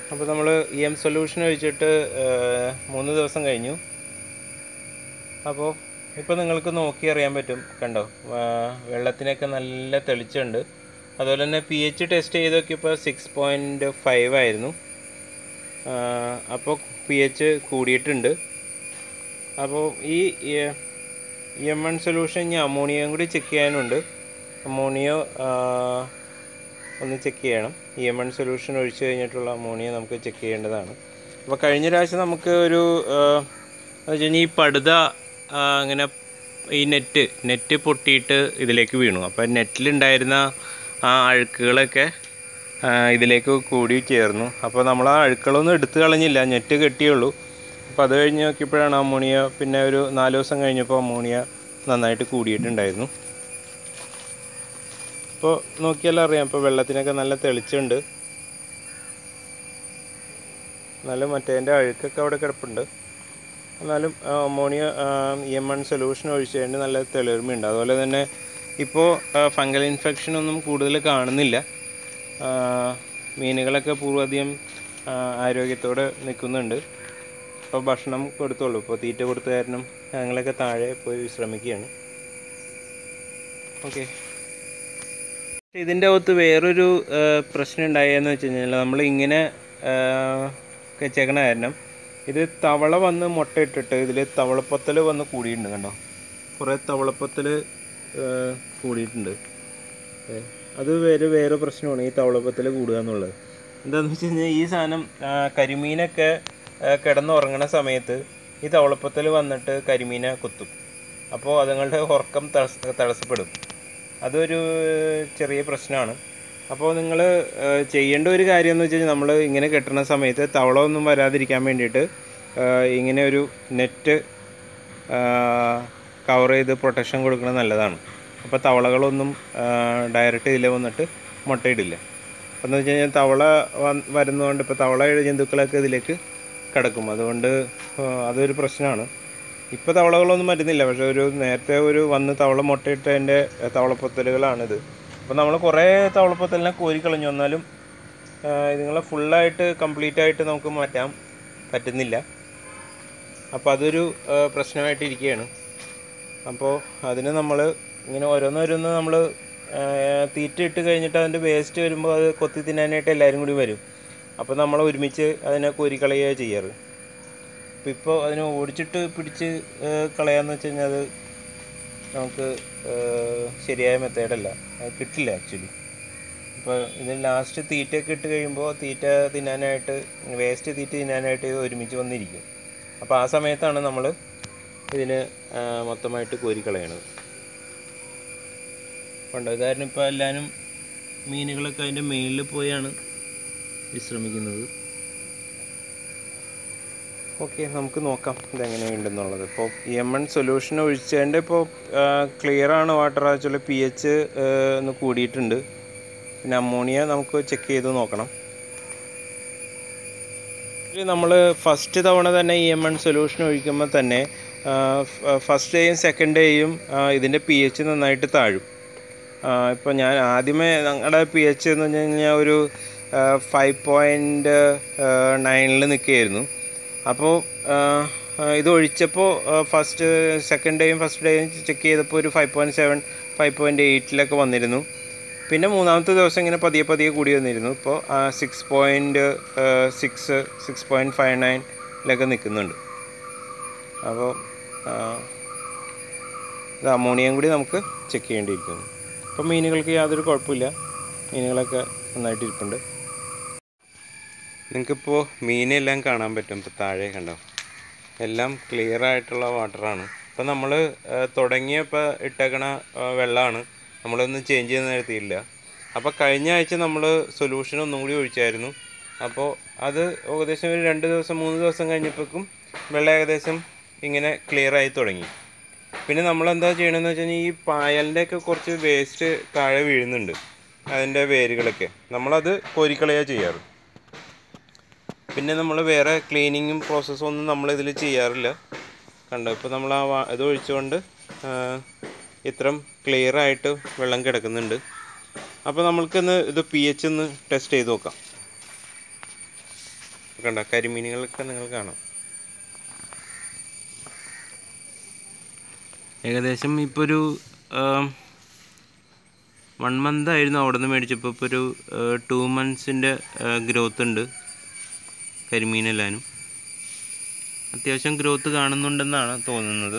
അപ്പോൾ നമ്മൾ E M solution ഒഴിച്ചിട്ട് ഏഹ്, മൂന്ന് ദിവസം കഴിഞ്ഞു അപ്പോൾ ഇപ്പോൾ നിങ്ങൾക്ക് നോക്കി അറിയാൻ പറ്റും കണ്ടോ ആ, വെള്ളത്തിനൊക്കെ നല്ല തെളിച്ചുണ്ട് അതുപോലെ തന്നെ പി എച്ച് ടെസ്റ്റ് ചെയ്ത് നോക്കിയപ്പോൾ സിക്സ് പോയിൻറ്റ് ഫൈവ് ആയിരുന്നു അപ്പോൾ പി എച്ച് കൂടിയിട്ടുണ്ട് അപ്പോൾ ഈ ഇ എം എൺ സൊല്യൂഷൻ ഇനി അമോണിയയും കൂടി ചെക്ക് ചെയ്യാനുണ്ട് അമോണിയോ ആ, ഒന്ന് ചെക്ക് ചെയ്യണം ഇ എം എൺ സൊല്യൂഷൻ ഒഴിച്ചു കഴിഞ്ഞിട്ടുള്ള അമോണിയ നമുക്ക് ചെക്ക് ചെയ്യേണ്ടതാണ് അപ്പോൾ കഴിഞ്ഞ പ്രാവശ്യം നമുക്ക് ഒരു ആ, എന്ന് വെച്ച് കഴിഞ്ഞാൽ ഈ പടുത ആ, അങ്ങനെ ഈ നെറ്റ് നെറ്റ് പൊട്ടിയിട്ട് ഇതിലേക്ക് വീണു അപ്പോൾ നെറ്റിലുണ്ടായിരുന്ന ആ അഴുക്കുകളൊക്കെ ആ, ഇതിലേക്ക് കൂടി ചേർന്നു അപ്പോൾ നമ്മൾ ആ അഴുക്കളൊന്നും എടുത്തു കളഞ്ഞില്ല നെറ്റ് കെട്ടിയുള്ളൂ അപ്പോൾ അത് കഴിഞ്ഞ് നോക്കിയപ്പോഴാണ് അമോണിയ പിന്നെ ഒരു നാല് ദിവസം കഴിഞ്ഞപ്പോൾ അമോണിയ നന്നായിട്ട് കൂടിയിട്ടുണ്ടായിരുന്നു ഇപ്പോൾ നോക്കിയാൽ അറിയാം ഇപ്പോൾ വെള്ളത്തിനൊക്കെ നല്ല തെളിച്ചുണ്ട് എന്നാലും മറ്റേതിൻ്റെ അഴുക്കൊക്കെ അവിടെ കിടപ്പുണ്ട് എന്നാലും ആ, ammonia E M N solution ഒഴിച്ച് കഴിഞ്ഞാൽ നല്ല തെളിർമയുണ്ട് അതുപോലെ തന്നെ ഇപ്പോൾ ഫംഗൽ ഇൻഫെക്ഷൻ ഒന്നും കൂടുതൽ കാണുന്നില്ല ആ, മീനുകളൊക്കെ പൂർവ്വധികം ആ, ആരോഗ്യത്തോടെ നിൽക്കുന്നുണ്ട് ഇപ്പോൾ ഭക്ഷണം കൊടുത്തോളൂ ഇപ്പോൾ തീറ്റ കൊടുത്ത കാരണം ഞങ്ങളൊക്കെ താഴെ പോയി വിശ്രമിക്കുകയാണ് ഓക്കെ ഇതിൻ്റെ അകത്ത് വേറൊരു ആ, പ്രശ്നം ഉണ്ടായെന്ന് വെച്ച് കഴിഞ്ഞാൽ നമ്മൾ ഇങ്ങനെ വെച്ചേക്കണ കാരണം ഇത് തവള വന്ന് മുട്ടയിട്ടിട്ട് ഇതിൽ തവളപ്പത്തൽ വന്ന് കൂടിയിട്ടുണ്ട് കണ്ടോ കുറേ തവളപ്പത്തൽ കൂടിയിട്ടുണ്ട് ഏ, അത് വേറെ വേറെ പ്രശ്നമാണ് ഈ തവളപ്പത്തൽ കൂടുക എന്നുള്ളത് എന്താണെന്ന് വെച്ച് കഴിഞ്ഞാൽ ഈ സാധനം ആ, കരിമീനൊക്കെ ആ, കിടന്നുറങ്ങണ സമയത്ത് ഈ തവളപ്പത്തൽ വന്നിട്ട് കരിമീനെ കുത്തും അപ്പോൾ അതുങ്ങളുടെ ഉറക്കം തടസ്സ തടസ്സപ്പെടും അതൊരു ചെറിയ പ്രശ്നമാണ് അപ്പോൾ നിങ്ങൾ ചെയ്യേണ്ട ഒരു കാര്യം എന്ന് വെച്ച് കഴിഞ്ഞാൽ നമ്മൾ ഇങ്ങനെ കെട്ടുന്ന സമയത്ത് തവള ഒന്നും വരാതിരിക്കാൻ വേണ്ടിയിട്ട് ആ, ഇങ്ങനെ ഒരു നെറ്റ് കവർ ചെയ്ത് പ്രൊട്ടക്ഷൻ കൊടുക്കുന്നത് നല്ലതാണ് അപ്പോൾ തവളകളൊന്നും ഡയറക്റ്റ് ഇതിൽ വന്നിട്ട് മുട്ടയിടില്ല അപ്പോൾ എന്ന് വെച്ച് കഴിഞ്ഞാൽ തവള വന്ന് വരുന്നതുകൊണ്ട് ഇപ്പോൾ തവള ജന്തുക്കളൊക്കെ ഇതിലേക്ക് കിടക്കും അതുകൊണ്ട് ആ, അതൊരു പ്രശ്നമാണ് ഇപ്പോൾ തവളകളൊന്നും വരുന്നില്ല പക്ഷേ ഒരു നേരത്തെ ഒരു വന്ന് തവള മുട്ടയിട്ടതിൻ്റെ തവളപ്പൊത്തലുകളാണിത് അപ്പോൾ നമ്മൾ കുറേ തവളപ്പൊത്തലിനെ കോരിക്കളഞ്ഞു വന്നാലും ആ, ഇതുങ്ങളെ ഫുള്ളായിട്ട് കംപ്ലീറ്റ് ആയിട്ട് നമുക്ക് മാറ്റാൻ പറ്റുന്നില്ല അപ്പോൾ അതൊരു ആ, പ്രശ്നമായിട്ട് ഇരിക്കുകയാണ് അപ്പോൾ അതിന് നമ്മൾ ഇങ്ങനെ ഓരോന്നോരോന്ന് നമ്മൾ തീറ്റ ഇട്ട് കഴിഞ്ഞിട്ട് അതിൻ്റെ വേസ്റ്റ് വരുമ്പോൾ അത് കൊത്തി തിന്നാനായിട്ട് എല്ലാവരും കൂടി വരും അപ്പോൾ നമ്മൾ ഒരുമിച്ച് അതിനെ കോരിക്കളയുക ചെയ്യാറ് അപ്പോൾ ഇപ്പോൾ അതിനെ ഓടിച്ചിട്ട് പിടിച്ച് ആ, കളയാന്ന് വെച്ച് കഴിഞ്ഞാൽ അത് നമുക്ക് ആ, ശരിയായ മെത്തേഡല്ല അത് കിട്ടില്ല ആക്ച്വലി ഇപ്പോൾ ഇത് ലാസ്റ്റ് തീറ്റയൊക്കെ ഇട്ട് കഴിയുമ്പോൾ തീറ്റ തിന്നാനായിട്ട് വേസ്റ്റ് തീറ്റ തിന്നാനായിട്ട് ഇത് ഒരുമിച്ച് വന്നിരിക്കും അപ്പോൾ ആ സമയത്താണ് നമ്മൾ ഇതിന് ആ, മൊത്തമായിട്ട് കോരിക്കളയണത് ഉണ്ട് അത് കാരണം ഇപ്പോൾ എല്ലാവരും മീനുകളൊക്കെ അതിൻ്റെ മേളിൽ പോയാണ് വിശ്രമിക്കുന്നത് ഓക്കെ നമുക്ക് നോക്കാം ഇതെങ്ങനെയുണ്ടെന്നുള്ളത് ഇപ്പോൾ ഇ എം എൺ സൊല്യൂഷൻ ഒഴിച്ചതിൻ്റെ ഇപ്പോൾ ക്ലിയർ ആണ് വാട്ടർ ആക്ച്വലി പി എച്ച് ഒന്ന് കൂടിയിട്ടുണ്ട് പിന്നെ അമോണിയ നമുക്ക് ചെക്ക് ചെയ്ത് നോക്കണം നമ്മൾ ഫസ്റ്റ് തവണ തന്നെ ഇ എം എൺ സൊല്യൂഷൻ ഒഴിക്കുമ്പോൾ തന്നെ ഫസ്റ്റ് ഡേയും സെക്കൻഡ് ഡേയും ഇതിൻ്റെ പി എച്ച് നന്നായിട്ട് താഴും ഇപ്പോൾ ഞാൻ ആദ്യമേ ഞങ്ങളുടെ പി എച്ച് എന്ന് പറഞ്ഞു കഴിഞ്ഞാൽ ഒരു ഫൈവ് പോയിൻറ്റ് നയനിൽ നിൽക്കുകയായിരുന്നു അപ്പോൾ ഇത് ഒഴിച്ചപ്പോൾ ഫസ്റ്റ് സെക്കൻഡ് ഡേയും ഫസ്റ്റ് ഡേയും ചെക്ക് ചെയ്തപ്പോൾ ഒരു five point seven five point എയ്റ്റിലൊക്കെ വന്നിരുന്നു പിന്നെ മൂന്നാമത്തെ ദിവസം ഇങ്ങനെ പതിയെ പതിയെ കൂടി വന്നിരുന്നു ഇപ്പോൾ six point six six point five നയനിലൊക്കെ നിൽക്കുന്നുണ്ട് അപ്പോൾ ഇത് അമോണിയം കൂടി നമുക്ക് ചെക്ക് ചെയ്യേണ്ടിയിരിക്കുന്നു അപ്പോൾ മീനുകൾക്ക് യാതൊരു കുഴപ്പമില്ല മീനുകളൊക്കെ നന്നായിട്ട് ഇരിപ്പുണ്ട് നിങ്ങൾക്കിപ്പോൾ മീനെല്ലാം കാണാൻ പറ്റും ഇപ്പോൾ താഴെ കണ്ടോ എല്ലാം ക്ലിയർ ആയിട്ടുള്ള വാട്ടറാണ് ഇപ്പോൾ നമ്മൾ തുടങ്ങിയപ്പോൾ ഇട്ടേക്കണ ആ, വെള്ളമാണ് നമ്മളൊന്നും ചേഞ്ച് ചെയ്ത് നിർത്തിയില്ല അപ്പോൾ കഴിഞ്ഞ ആഴ്ച നമ്മൾ സൊല്യൂഷൻ ഒന്നും കൂടി ഒഴിച്ചായിരുന്നു അപ്പോൾ അത് ഏകദേശം ഒരു രണ്ട് ദിവസം മൂന്ന് ദിവസം കഴിഞ്ഞപ്പോഴേക്കും വെള്ളം ഏകദേശം ഇങ്ങനെ ക്ലിയർ ആയി തുടങ്ങി പിന്നെ നമ്മൾ എന്താ ചെയ്യണമെന്ന് വെച്ച് കഴിഞ്ഞാൽ ഈ പായലിൻ്റെ ഒക്കെ കുറച്ച് വേസ്റ്റ് താഴെ വീഴുന്നുണ്ട് അതിൻ്റെ വേരുകളൊക്കെ നമ്മളത് കോരിക്കളയുക ചെയ്യാറ് പിന്നെ നമ്മൾ വേറെ ക്ലീനിങ്ങും പ്രോസസ്സും ഒന്നും നമ്മൾ ഇതിൽ ചെയ്യാറില്ല കണ്ടോ ഇപ്പോൾ നമ്മൾ ആ വാ- ഇത് ഒഴിച്ചുകൊണ്ട് ആ, ഇത്രയും ക്ലിയർ ആയിട്ട് വെള്ളം കിടക്കുന്നുണ്ട് അപ്പോൾ നമ്മൾക്കൊന്ന് ഇത് പി എച്ച് ഒന്ന് ടെസ്റ്റ് ചെയ്ത് നോക്കാം കണ്ട കരിമീനുകളൊക്കെ നിങ്ങൾ കാണാം ഏകദേശം ഇപ്പോൾ ഒരു വൺ മന്ത് ആയിരുന്നു അവിടെ നിന്ന് മേടിച്ചപ്പോൾ ഇപ്പോൾ ഒരു ടു മന്ത്സിൻ്റെ ഗ്രോത്ത് ഉണ്ട് കരിമീനെല്ലാനും അത്യാവശ്യം ഗ്രോത്ത് കാണുന്നുണ്ടെന്നാണ് തോന്നുന്നത്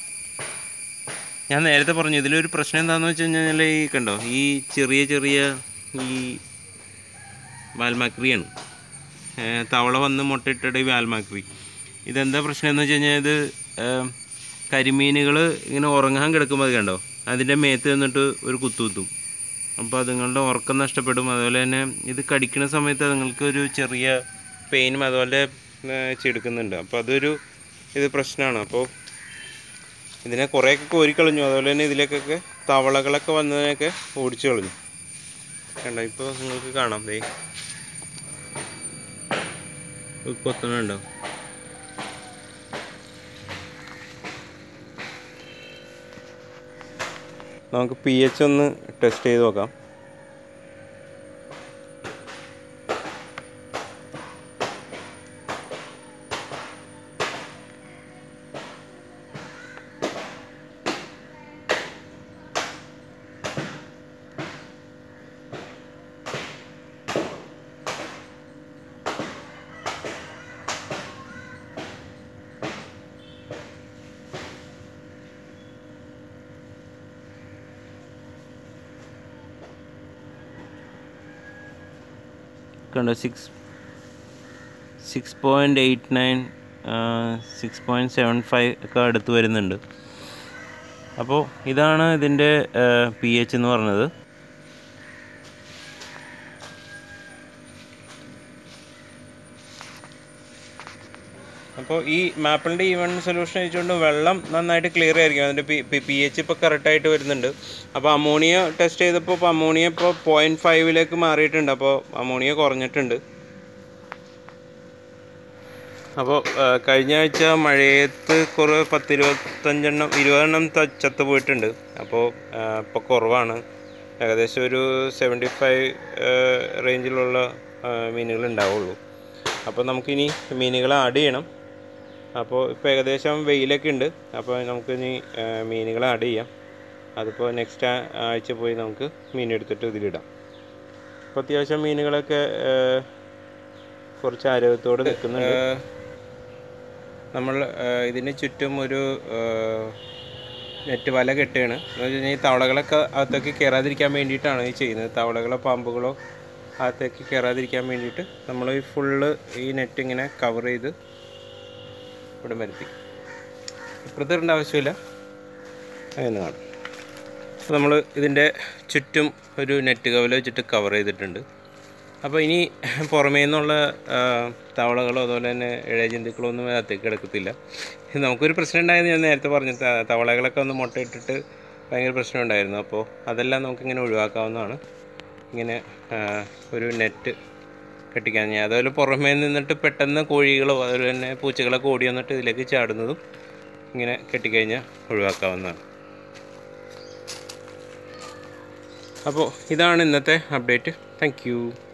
ഞാൻ നേരത്തെ പറഞ്ഞു ഇതിലൊരു പ്രശ്നം എന്താണെന്ന് വെച്ച് കഴിഞ്ഞാൽ ഈ കണ്ടോ ഈ ചെറിയ ചെറിയ ഈ വാൽമാക്രിയാണ് ഏഹ് തവള വന്ന് മുട്ടയിട്ടിട്ട് ഈ വാൽമാക്രി ഇതെന്താ പ്രശ്നം എന്ന് വെച്ച് കഴിഞ്ഞാൽ ഇത് കരിമീനുകൾ ഇങ്ങനെ ഉറങ്ങാൻ കിടക്കുമ്പോൾ അത് കണ്ടോ അതിൻ്റെ മേത്ത് നിന്നിട്ട് ഒരു കുത്തു കുത്തും അപ്പോൾ അതുങ്ങളുടെ ഉറക്കം നഷ്ടപ്പെടും അതുപോലെ തന്നെ ഇത് കടിക്കുന്ന സമയത്ത് അതുങ്ങൾക്ക് ഒരു ചെറിയ പെയിനും അതുപോലെ ഏഹ് ചെടുക്കുന്നുണ്ട് അപ്പോൾ അതൊരു ഇത് പ്രശ്നമാണ് അപ്പോൾ ഇതിനെ കുറേയൊക്കെ കോരിക്കളഞ്ഞു അതുപോലെ തന്നെ ഇതിലേക്കൊക്കെ തവളകളൊക്കെ വന്നതിനൊക്കെ ഓടിച്ചു കളഞ്ഞു കണ്ടോ ഇപ്പോൾ നിങ്ങൾക്ക് കാണാം ദേ കൊത്തണുണ്ടോ നമുക്ക് പി എച്ച് ഒന്ന് ടെസ്റ്റ് ചെയ്ത് നോക്കാം കണ്ടോ six six point eight nine six point seven five ഒക്കെ അടുത്ത് വരുന്നുണ്ട് അപ്പോൾ ഇതാണ് ഇതിൻ്റെ പി എച്ച് എന്ന് പറഞ്ഞത് അപ്പോൾ ഈ മാപ്പിളിൻ്റെ ഈവൺ സൊല്യൂഷൻ വെച്ചുകൊണ്ട് വെള്ളം നന്നായിട്ട് ക്ലിയർ ആയിരിക്കും അതിൻ്റെ പി പി എച്ച് ഇപ്പോൾ കറക്റ്റായിട്ട് വരുന്നുണ്ട് അപ്പോൾ അമോണിയ ടെസ്റ്റ് ചെയ്തപ്പോൾ ഇപ്പോൾ അമോണിയ ഇപ്പോൾ പോയിൻറ്റ് ഫൈവിലേക്ക് മാറിയിട്ടുണ്ട് അപ്പോൾ അമോണിയ കുറഞ്ഞിട്ടുണ്ട് അപ്പോൾ കഴിഞ്ഞ ആഴ്ച മഴയത്ത് കുറേ പത്തിരുപത്തഞ്ചെണ്ണം ഇരുപതെണ്ണം ത- ചത്തു പോയിട്ടുണ്ട് അപ്പോൾ ഇപ്പോൾ കുറവാണ് ഏകദേശം ഒരു സെവൻറ്റി ഫൈവ് റേഞ്ചിലുള്ള മീനുകൾ ഉണ്ടാവുള്ളൂ അപ്പോൾ നമുക്കിനി മീനുകളെ ആഡ് ചെയ്യണം അപ്പോൾ ഇപ്പോൾ ഏകദേശം വെയിലൊക്കെ ഉണ്ട് അപ്പോൾ നമുക്കിനി ആ, മീനുകളെ ആഡ് ചെയ്യാം അതിപ്പോൾ നെക്സ്റ്റ് ആഴ്ച പോയി നമുക്ക് മീൻ എടുത്തിട്ട് ഇതിലിടാം അപ്പോൾ അത്യാവശ്യം മീനുകളൊക്കെ ആ, കുറച്ച് ആരോഗ്യത്തോടെ നിൽക്കുന്നുണ്ട് നമ്മൾ ആ, ഇതിന് ചുറ്റും ഒരു ആ, നെറ്റ് വല കെട്ടുകയാണ് എന്ന് വെച്ച് കഴിഞ്ഞാൽ ഈ തവളകളൊക്കെ അകത്തേക്ക് കയറാതിരിക്കാൻ വേണ്ടിയിട്ടാണ് ഈ ചെയ്യുന്നത് തവളകളോ പാമ്പുകളോ അകത്തേക്ക് കയറാതിരിക്കാൻ വേണ്ടിയിട്ട് നമ്മൾ ഈ ഫുള്ള് ഈ നെറ്റ് ഇങ്ങനെ കവർ ചെയ്ത് ഇവിടെ വരുത്തി ഇപ്പുറത്ത് ഇടേണ്ട ആവശ്യമില്ല അങ്ങനെ കാണും അപ്പോൾ നമ്മൾ ഇതിൻ്റെ ചുറ്റും ഒരു നെറ്റ് കവല വെച്ചിട്ട് കവർ ചെയ്തിട്ടുണ്ട് അപ്പോൾ ഇനി പുറമേ നിന്നുള്ള ആ, തവളകളോ അതുപോലെ തന്നെ ഇഴജന്തുക്കളോ ഒന്നും അകത്തേക്ക് കിടക്കത്തില്ല നമുക്കൊരു പ്രശ്നം ഉണ്ടായെന്ന് ഞാൻ നേരത്തെ പറഞ്ഞു ത- തവളകളൊക്കെ ഒന്ന് മുട്ടയിട്ടിട്ട് ഭയങ്കര പ്രശ്നം ഉണ്ടായിരുന്നു അപ്പോൾ അതെല്ലാം നമുക്കിങ്ങനെ ഒഴിവാക്കാവുന്നതാണ് ഇങ്ങനെ ആ, ഒരു നെറ്റ് കെട്ടിക്കാൻ ഞാൻ അതുപോലെ പുറമേ നിന്നിട്ട് പെട്ടെന്ന് കോഴികളോ അതുപോലെ തന്നെ പൂച്ചകളൊക്കെ ഓടി വന്നിട്ട് ഇതിലേക്ക് ചാടുന്നതും ഇങ്ങനെ കെട്ടിക്കഴിഞ്ഞാൽ ഒഴിവാക്കാവുന്നതാണ് അപ്പോൾ ഇതാണ് ഇന്നത്തെ അപ്ഡേറ്റ് താങ്ക്